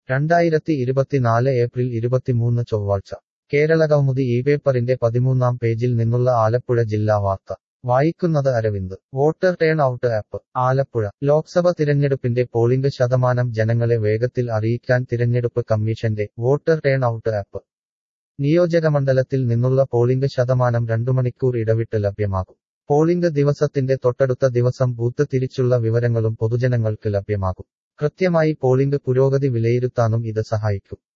രണ്ടായിരത്തി ഇരുപത്തിനാല് ഏപ്രിൽ ഇരുപത്തിമൂന്ന് ചൊവ്വാഴ്ച കേരള കൗമുദി ഈ പേപ്പറിന്റെ പതിമൂന്നാം പേജിൽ നിന്നുള്ള ആലപ്പുഴ ജില്ലാ വാർത്ത വായിക്കുന്നത് Aravind voter turnout app Alappuzha Lok Sabha തിരഞ്ഞെടുപ്പിന്റെ പോളിംഗ് ശതമാനം ജനങ്ങളെ വേഗത്തിൽ അറിയിക്കാൻ തിരഞ്ഞെടുപ്പ് കമ്മീഷന്റെ വോട്ടർ ടേൺ ഔട്ട് ആപ്പ് നിയോജകമണ്ഡലത്തിൽ നിന്നുള്ള പോളിംഗ് ശതമാനം രണ്ടു മണിക്കൂർ ഇടവിട്ട് ലഭ്യമാകും പോളിംഗ് ദിവസത്തിന്റെ തൊട്ടടുത്ത ദിവസം ബൂത്ത് തിരിച്ചുള്ള വിവരങ്ങളും പൊതുജനങ്ങൾക്ക് ലഭ്യമാകും കൃത്യമായി പോളിംഗ് പുരോഗതി വിലയിരുത്താനും ഇത് സഹായിക്കും